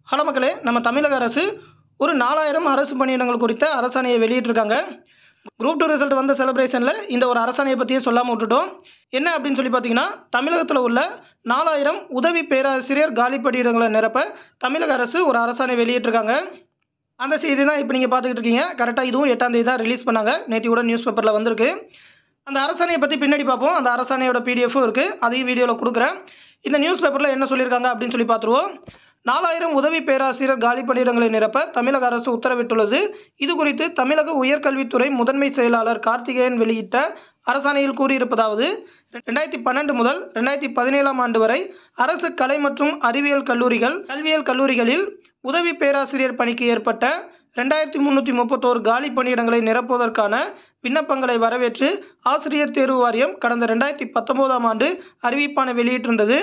Hello மக்களே நம்ம தமிழக அரசு ஒரு நாலாயிரம் அரசு பணியிடங்கள் குறித்த அரசாணையை வெளியிட்டிருக்காங்க குரூப் டூ ரிசல்ட் வந்த செலிப்ரேஷனில் இந்த ஒரு அரசாணையை பற்றியே சொல்லாமல் விட்டுட்டோம் என்ன அப்படின்னு சொல்லி பார்த்தீங்கன்னா தமிழகத்தில் உள்ள நாலாயிரம் உதவி பேராசிரியர் காலி பணியிடங்களை நிரப்ப தமிழக அரசு ஒரு அரசாணை வெளியிட்டிருக்காங்க அந்த செய்தி தான் இப்போ நீங்கள் பார்த்துக்கிட்டு இருக்கீங்க கரெக்டாக இதுவும் எட்டாம் தேதி தான் ரிலீஸ் பண்ணாங்க நேற்று கூட நியூஸ் பேப்பரில் வந்திருக்கு அந்த அரசாணையை பற்றி பின்னாடி பார்ப்போம் அந்த அரசாணையோட பிடிஎஃப்பும் இருக்குது அதையும் வீடியோவில் கொடுக்குறேன் இந்த நியூஸ் பேப்பரில் என்ன சொல்லியிருக்காங்க அப்படின்னு சொல்லி பார்த்துருவோம் நாலாயிரம் உதவி பேராசிரியர் காலி பணியிடங்களை நிரப்ப தமிழக அரசு உத்தரவிட்டுள்ளது இது குறித்து தமிழக உயர்கல்வித்துறை முதன்மை செயலாளர் கார்த்திகேயன் வெளியிட்ட அரசாணையில் கூறியிருப்பதாவது ரெண்டாயிரத்தி பன்னெண்டு முதல் ரெண்டாயிரத்தி பதினேழாம் ஆண்டு வரை அரசு கலை மற்றும் அறிவியல் கல்லூரிகள் கல்வியியல் கல்லூரிகளில் உதவி பேராசிரியர் பணிக்கு ஏற்பட்ட ரெண்டாயிரத்தி முந்நூற்றி முப்பத்தோரு காலி பணியிடங்களை நிரப்புவதற்கான விண்ணப்பங்களை வரவேற்று ஆசிரியர் தேர்வு வாரியம் கடந்த ரெண்டாயிரத்தி பத்தொம்போதாம் ஆண்டு அறிவிப்பானை வெளியிட்டிருந்தது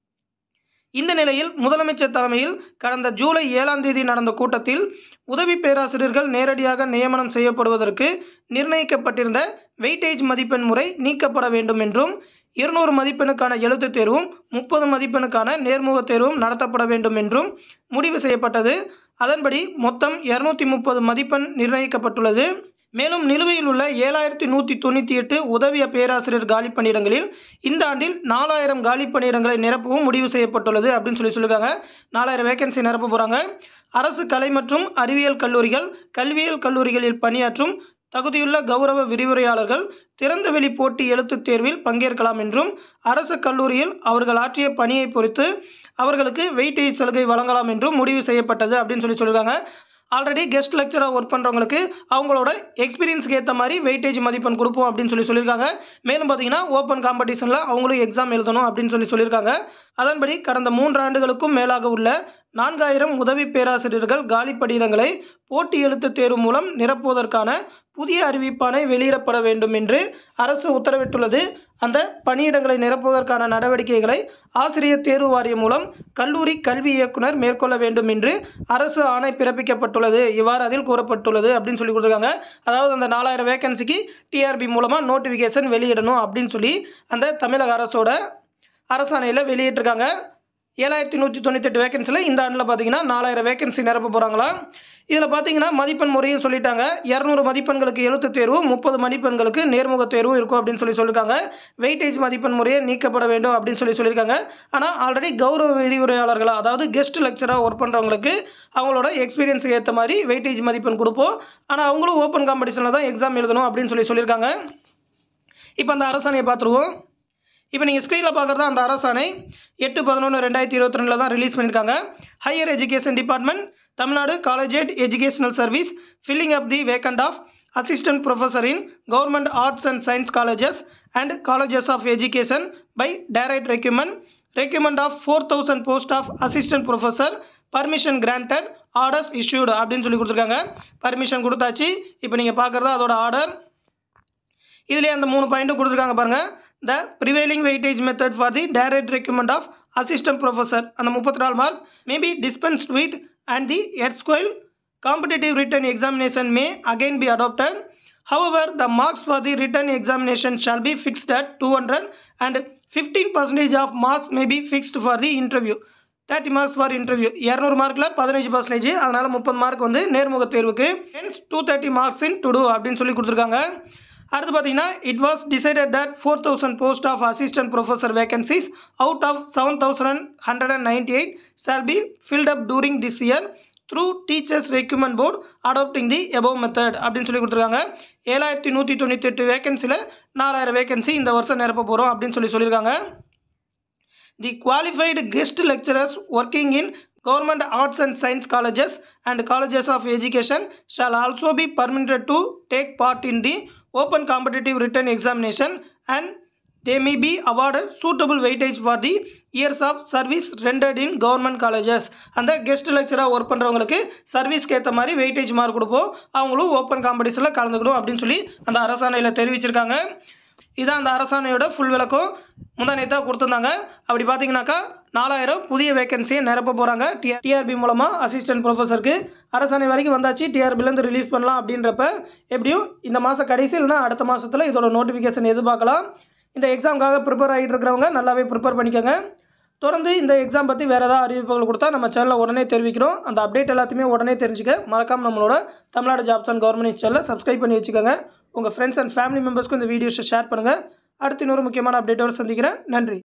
இந்த நிலையில் முதலமைச்சர் தலைமையில் கடந்த ஜூலை ஏழாம் தேதி நடந்த கூட்டத்தில் உதவி பேராசிரியர்கள் நேரடியாக நியமனம் செய்யப்படுவதற்கு நிர்ணயிக்கப்பட்டிருந்த வெயிட்டேஜ் மதிப்பெண் முறை நீக்கப்பட வேண்டும் என்றும் இருநூறு மதிப்பெண்ணுக்கான எழுத்துத் தேர்வும் முப்பது மதிப்பெண்ணுக்கான நேர்முகத் தேர்வும் நடத்தப்பட வேண்டும் என்றும் முடிவு செய்யப்பட்டது அதன்படி மொத்தம் இரநூத்தி முப்பது மதிப்பெண் நிர்ணயிக்கப்பட்டுள்ளது மேலும் நிலுவையில் உள்ள ஏழாயிரத்தி நூற்றி தொண்ணூற்றி எட்டு உதவி பேராசிரியர் காலி பணியிடங்களில் இந்த ஆண்டில் நாலாயிரம் காலி பணியிடங்களை நிரப்பவும் முடிவு செய்யப்பட்டுள்ளது அப்படின்னு சொல்லி சொல்லியிருக்காங்க நாலாயிரம் வேகன்சி நிரப்ப போகிறாங்க அரசு கலை மற்றும் அறிவியல் கல்லூரிகள் கல்வியியல் கல்லூரிகளில் பணியாற்றும் தகுதியுள்ள கௌரவ விரிவுரையாளர்கள் திறந்தவெளி போட்டி எழுத்துத் தேர்வில் பங்கேற்கலாம் என்றும் அரசு கல்லூரியில் அவர்கள் ஆற்றிய பணியை பொறுத்து அவர்களுக்கு வெயிட்டேஜ் சலுகை வழங்கலாம் என்றும் முடிவு செய்யப்பட்டது அப்படின்னு சொல்லி சொல்லியிருக்காங்க ஆல்ரெடி கெஸ்ட் லெக்சராக ஒர்க் பண்ணுறவங்களுக்கு அவங்களோட எக்ஸ்பீரியன்ஸ்க்கு ஏற்ற மாதிரி வெயிட்டேஜ் மதிப்பெண் கொடுப்போம் அப்படின்னு சொல்லி சொல்லியிருக்காங்க மேலும் பார்த்தீங்கன்னா ஓப்பன் காம்படிஷனில் அவங்களும் எக்ஸாம் எழுதணும் அப்படின்னு சொல்லி சொல்லியிருக்காங்க அதன்படி கடந்த மூன்று ஆண்டுகளுக்கும் மேலாக உள்ள நான்காயிரம் உதவி பேராசிரியர்கள் காலி பணியிடங்களை போட்டி எழுத்து தேர்வு மூலம் நிரப்புவதற்கான புதிய அறிவிப்பானை வெளியிடப்பட வேண்டும் என்று அரசு உத்தரவிட்டுள்ளது அந்த பணியிடங்களை நிரப்புவதற்கான நடவடிக்கைகளை ஆசிரியர் தேர்வு வாரியம் மூலம் கல்லூரி கல்வி இயக்குனர் மேற்கொள்ள வேண்டும் என்று அரசு ஆணை பிறப்பிக்கப்பட்டுள்ளது இவ்வாறு அதில் கூறப்பட்டுள்ளது அப்படின்னு சொல்லி கொடுத்துருக்காங்க அதாவது அந்த நாலாயிரம் வேகன்சிக்கு டிஆர்பி மூலமாக நோட்டிஃபிகேஷன் வெளியிடணும் அப்படின்னு சொல்லி அந்த தமிழக அரசோட அரசாணையில் வெளியிட்டிருக்காங்க ஏழாயிரத்தி நூற்றி தொண்ணூத்தெட்டு வேகன்சியில் இந்த ஆண்டில் பார்த்தீங்கன்னா நாலாயிரம் வேகன்சி நிரப்ப போகிறாங்களா இதில் பார்த்தீங்கன்னா மதிப்பெண் முறையும் சொல்லிட்டாங்க இரநூறு மதிப்பெண்களுக்கு எழுத்து தேர்வும் முப்பது மதிப்பெண்களுக்கு நேர்முக தேர்வும் இருக்கும் அப்படின்னு சொல்லி சொல்லியிருக்காங்க வெயிட்டேஜ் மதிப்பெண் முறையே நீக்கப்பட வேண்டும் அப்படின்னு சொல்லி சொல்லியிருக்காங்க ஆனால் ஆல்ரெடி கௌரவ விரிவுரையாளர்களாக அதாவது கெஸ்ட் லெக்சராக ஒர்க் பண்ணுறவங்களுக்கு அவங்களோட எக்ஸ்பீரியன்ஸுக்கு ஏற்ற மாதிரி வெயிட்டேஜ் மதிப்பெண் கொடுப்போம் ஆனால் அவங்களும் ஓப்பன் காம்படிஷனில் தான் எக்ஸாம் எழுதணும் அப்படின்னு சொல்லி சொல்லியிருக்காங்க இப்போ அந்த அரசாணையை பார்த்துருவோம் இப்போ நீங்கள் ஸ்க்ரீனில் பார்க்குறது அந்த அரசாணை எட்டு பதினொன்று ரெண்டாயிரத்தி இருபத்தி ரெண்டில் தான் ரிலீஸ் பண்ணியிருக்காங்க higher education department Tamil Nadu college educational service filling up the vacant of assistant professor in government arts and science colleges and colleges of education by direct recruitment recruitment of four thousand post of assistant professor permission granted orders issued அப்படின்னு சொல்லி கொடுத்துருக்காங்க permission கொடுத்தாச்சு இப்போ நீங்கள் பார்க்குறது அதோட order இதுலேயே அந்த மூணு பாயிண்ட்டும் கொடுத்துருக்காங்க பாருங்கள் the prevailing weightage method for the direct recruitment of assistant professor அந்த முப்பத்தி நாலு mark maybe dispensed with and the எட்ஸ்கோயில் competitive written examination may again be adopted However, the marks for the written examination shall be fixed at 200 and 15 percentage of marks may be fixed for the interview. Thirty marks for interview இரநூறு மார்க்கில் பதினஞ்சு percentage அதனால் முப்பது mark வந்து நேர்முக தேர்வுக்கு hence two thirty marks into two அப்படின்னு சொல்லி கொடுத்துருக்காங்க அடுத்து பார்த்தீங்கன்னா it was decided that four thousand post of assistant professor vacancies out of seven thousand hundred and ninety eight shall be filled up during this year through teachers recruitment board adopting the above method அப்படின்னு சொல்லி கொடுத்துருக்காங்க ஏழாயிரத்தி நூற்றி தொண்ணூற்றி எட்டு வேகன்சியில் நாலாயிரம் vacancy இந்த வருஷம் நிரப்ப போகிறோம் அப்படின்னு சொல்லி சொல்லியிருக்காங்க the qualified guest lecturers working in government arts and science colleges and colleges of education shall also be permitted to take part in the open competitive written examination and they may be awarded suitable weightage for the years of service rendered in government colleges அந்த guest லெக்சராக work பண்ணுறவங்களுக்கு சர்வீஸ்க்கு ஏற்ற மாதிரி weightage mark கொடுப்போம் அவங்களும் open காம்படிஷனில் கலந்துக்கணும் அப்படின்னு சொல்லி அந்த அரசாணையில் தெரிவிச்சிருக்காங்க இதான் அந்த அரசாணையோட ஃபுல் விளக்கம் முந்தானேத்தாக கொடுத்துருந்தாங்க அப்படி பார்த்தீங்கன்னாக்கா நாலாயிரம் புதிய வேகன்சியை நிரப்ப போகிறாங்க டி டிஆர்பி மூலமாக அசிஸ்டன்ட் ப்ரொஃபஸருக்கு அரசாணை வரைக்கும் வந்தாச்சு டிஆர்பிலேருந்து ரிலீஸ் பண்ணலாம் அப்படின்றப்ப எப்படியும் இந்த மாதம் கடைசி இல்லைனா அடுத்த மாதத்தில் இதோட நோட்டிஃபிகேஷன் எதிர்பார்க்கலாம் இந்த எக்ஸாமுக்காக ப்ரிப்பேர் ஆகிட்டு இருக்கிறவங்க நல்லாவே ப்ரிப்பேர் பண்ணிக்கோங்க தொடர்ந்து இந்த எக்ஸாம் பற்றி வேறு ஏதாவது அறிவிப்புகள் கொடுத்தா நம்ம சேனலில் உடனே தெரிவிக்கிறோம் அந்த அப்டேட் எல்லாத்தையுமே உடனே தெரிஞ்சுக்க மறக்காமல் நம்மளோட தமிழ்நாடு ஜாப்ஸ் அண்ட் கவர்மெண்ட் சேனலை சப்ஸ்கிரைப் பண்ணி வச்சுக்கோங்க உங்கள் ஃப்ரெண்ட்ஸ் அண்ட் ஃபேமிலி மெம்பர்ஸ்க்கும் இந்த வீடியோஸை ஷேர் பண்ணுங்கள் அடுத்து இன்னொரு முக்கியமான அப்டேட்டோடு சந்திக்கிறேன் நன்றி